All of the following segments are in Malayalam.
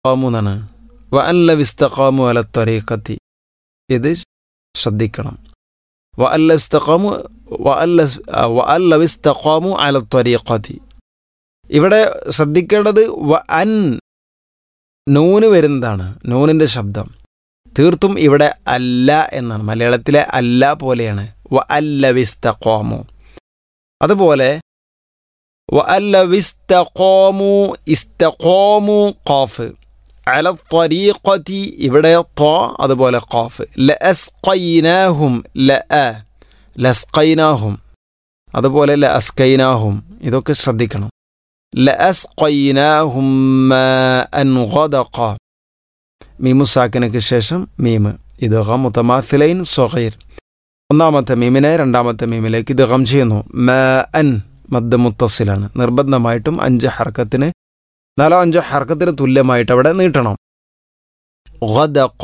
വിസ്തഖാമു എന്നാണ് വ അല്ല വിസ്തഖാമു അല ത്വരീഖത്തി ഇത് ശ്രദ്ധിക്കണം വ അല്ല വിസ്തഖാമു വ അല്ല വ അല്ല വിസ്തഖാമു അല ത്വരീഖത്തി ഇവിടെ ശ്രദ്ധിക്കേണ്ടത് വ അൻ നൂന് വരുന്നതാണ് നൂനിൻ്റെ ശബ്ദം തീർത്തും ഇവിടെ അല്ല എന്നാണ് മലയാളത്തിലെ അല്ല പോലെയാണ് വ അല്ല വിസ്തഖാമു അതുപോലെ വ അല്ല വിസ്തഖാമു ഇസ്തഖാമു ഖാഫ് അല ത്വരീഖത്തി ഇവിടെ ത അതുപോലെ ഖാഫ് ലഅസ്ഖൈനാഹും ലഅ ലസ്ഖൈനാഹും അതുപോലെ ലഅസ്ഖൈനാഹും ഇതൊക്കെ ശ്രദ്ധിക്കണം ലഅസ്ഖൈനാഹും മാഅൻ ഗദഖ മീമു സാക്കിനക്ക് ശേഷം മീമ് ഇത് ഗം മുത്തമാഥിലൈൻ സൊഹൈർ ഒന്നാമത്തെ മീമിനെ രണ്ടാമത്തെ മീമിലേക്ക് ഇത് ഗം ചെയ്യുന്നു മ അൻ മദ് മുത്തസിലാണ് നിർബന്ധമായിട്ടും അഞ്ച് ഹർക്കത്തിന് നാലോ അഞ്ചോ ഹർക്കത്തിന് തുല്യമായിട്ട് അവിടെ നീട്ടണം غدق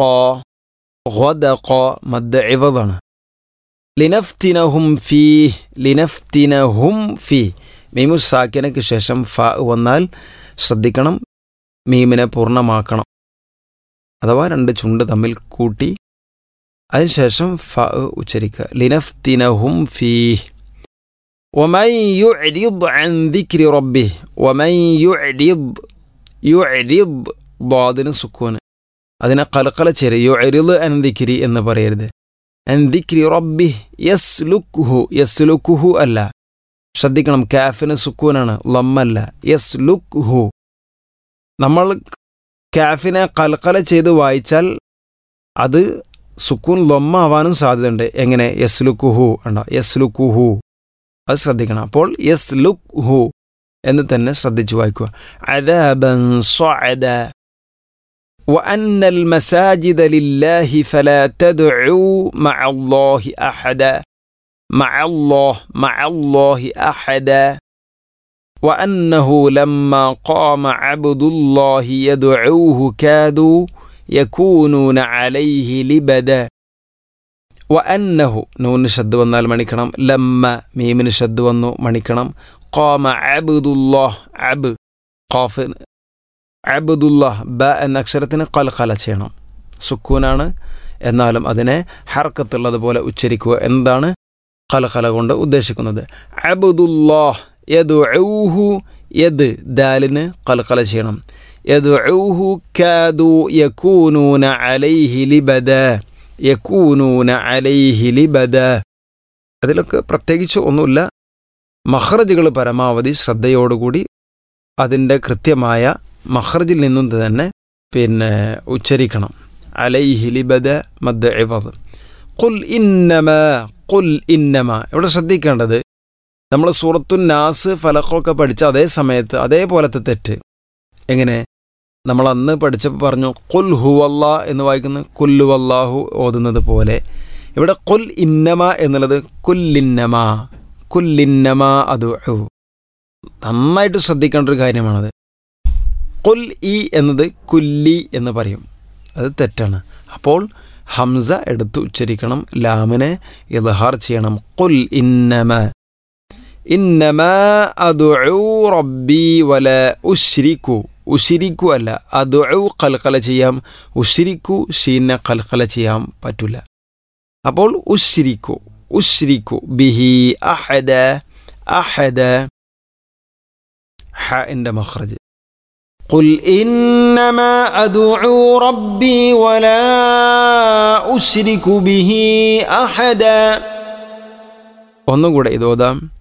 غدق മദ് ഇവതാണ് ലിനഫ്തിനഹും ഫീ ലിനഫ്തിനഹും ഫീ മീമു സാക്കിനക്ക് ശേഷം ഫ വന്നാൽ ശ്രദ്ധിക്കണം മീമിനെ പൂർണ്ണമാക്കണം അഥവാ രണ്ട് ചുണ്ട് തമ്മിൽ കൂട്ടി അതിനുശേഷം ഫ ഉച്ചരിക്കുക ലിനഫ്തിനഹും ഫീ ومن يعرض عن ذكر ربه ومن يعرض يعرض ضادന് സുക്കൂന് അതിനെ കലക്കല ചേര് യുഅരിദ് അൻ ദിക്രി എന്ന് പറയരുത് അൻ ദിക്രി റബ്ബി യസ്ലുക്കുഹു യസ്ലുക്കുഹു അല്ല ശ്രദ്ധിക്കണം കാഫിന് സുക്കൂനാണ് ലമ്മല്ല യസ്ലുക്കുഹു നമ്മൾ കാഫിനെ കലക്കല ചെയ്ത് വായിച്ചാൽ അത് സുക്കൂൻ ലൊമ്മാവാനും സാധ്യതയുണ്ട് എങ്ങനെ യസ്ലുക്കുഹു ഉണ്ടോ യസ്ലുക്കുഹു അത് ശ്രദ്ധിക്കണം അപ്പോൾ യസ് ലുക്ക് ഹു എന്ന് തന്നെ ശ്രദ്ധിച്ചു വായിക്കുക അദാബൻ സ്വഅദ وأن المساجد لله فلا تدعوا مع الله أحدا مع الله مع الله أحدا وأنه لما قام عبد الله يدعوه كادوا يكونون عليه لبدا وأنه نون شد വന്നാൽ മണിക്കണം ലമ്മ മീമിന് ഷദ് വന്നു മണിക്കണം قام عبد الله عب ഖാഫ് അബുദുല്ലാ ബ എന്ന അക്ഷരത്തിന് കൽക്കല ചെയ്യണം സുക്കൂനാണ് എന്നാലും അതിനെ ഹർക്കത്തുള്ളതുപോലെ ഉച്ചരിക്കുക എന്താണ് കലകല കൊണ്ട് ഉദ്ദേശിക്കുന്നത് അബുദുല്ലാഹ് യദ് ഊഹു യദ് ദാലിന് കലകല ചെയ്യണം യദ് ഊഹു കാദു യകൂനൂന അലൈഹി ലിബദ യകൂനൂന അലൈഹി ലിബദ അതിലൊക്കെ പ്രത്യേകിച്ച് ഒന്നുമില്ല മഹ്റജുകൾ പരമാവധി ശ്രദ്ധയോടുകൂടി അതിൻ്റെ കൃത്യമായ മഹ്റജിൽ നിന്നും തന്നെ പിന്നെ ഉച്ചരിക്കണം അലൈഹി ലിബദ മദ് ഇവദ് കുൽ ഇന്നമ കുൽ ഇന്നമ ഇവിടെ ശ്രദ്ധിക്കേണ്ടത് നമ്മൾ സൂറത്തു നാസ് ഫലക്കൊക്കെ പഠിച്ച അതേ സമയത്ത് അതേപോലത്തെ തെറ്റ് എങ്ങനെ നമ്മൾ അന്ന് പഠിച്ചപ്പോൾ പറഞ്ഞു കുൽ ഹുവല്ല എന്ന് വായിക്കുന്ന കുല്ലു വല്ലാഹു ഓതുന്നത് പോലെ ഇവിടെ കുൽ ഇന്നമ എന്നുള്ളത് കുല്ലിന്നമ കുല്ലിന്നമ അത് നന്നായിട്ട് ശ്രദ്ധിക്കേണ്ട ഒരു കാര്യമാണത് കുൽ ഇ എന്നത് കുല്ലി എന്ന് പറയും അത് തെറ്റാണ് അപ്പോൾ ഹംസ എടുത്ത് ഉച്ചരിക്കണം ലാമിനെ ഇൽഹാർ ചെയ്യണം കുൽ ഇന്നമ ഇന്നമ അദുഉ റബ്ബി വല ഉശ്രിക്കു ഉശിരിക്കു അല്ല അദുഉ കൽക്കല ചെയ്യാം ഉശിരിക്കു ഷീനെ കൽക്കല ചെയ്യാൻ പറ്റില്ല അപ്പോൾ ഉശ്രിക്കു ഉശ്രിക്കു ബിഹി അഹദ അഹദ ഹ എൻ്റെ മഖ്റജ് قل إنما أدعو ربي ولا أشرك به أحدا ഒന്നും കൂടെ ഇതോതാം